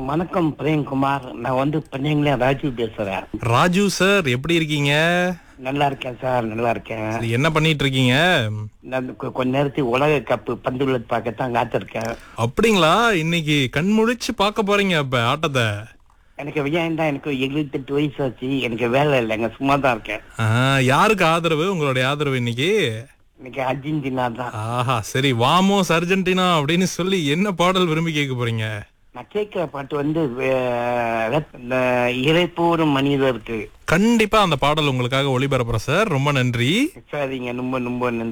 வணக்கம் பிரேம்குமார் நான் வந்து பண்ணீங்களே ராஜு பேசுறேன் ராஜு சார் எப்படி இருக்கீங்க நல்லா இருக்கேன் சார் நல்லா இருக்கேன் சரி, என்ன பண்ணிட்டு இருக்கீங்க நான் கொ- கொஞ்ச நேரத்துக்கு உலக கப்பு பந்துள்ளது பார்க்கத்தான் காத்திருக்கேன் அப்படிங்களா இன்னைக்கு கண் முழிச்சு பார்க்க போறீங்க அப்ப ஆட்டத்தை எனக்கு ஏன் தான் எனக்கு எழுபத்தெட்டு வயசு ஆச்சு எனக்கு வேலை இல்லைங்க சும்மா தான் இருக்கேன் ஆ, யாருக்கு ஆதரவு உங்களுடைய ஆதரவு இன்னைக்கு இன்னைக்கு அர்ஜென்டினா தான் ஆஹா சரி வாமோஸ் அர்ஜென்டினா அப்படின்னு சொல்லி என்ன பாடல் விரும்பி கேட்க போறீங்க நான் கேட்கிற பாட்டு வந்து வே- இந்த இறைப்போரும் மனிதருக்கு கண்டிப்பா அந்த பாடல் உங்களுக்காக ஒளிபரப்புறேன் சார் ரொம்ப நன்றி சரிங்க ரொம்ப ரொம்ப நன்றி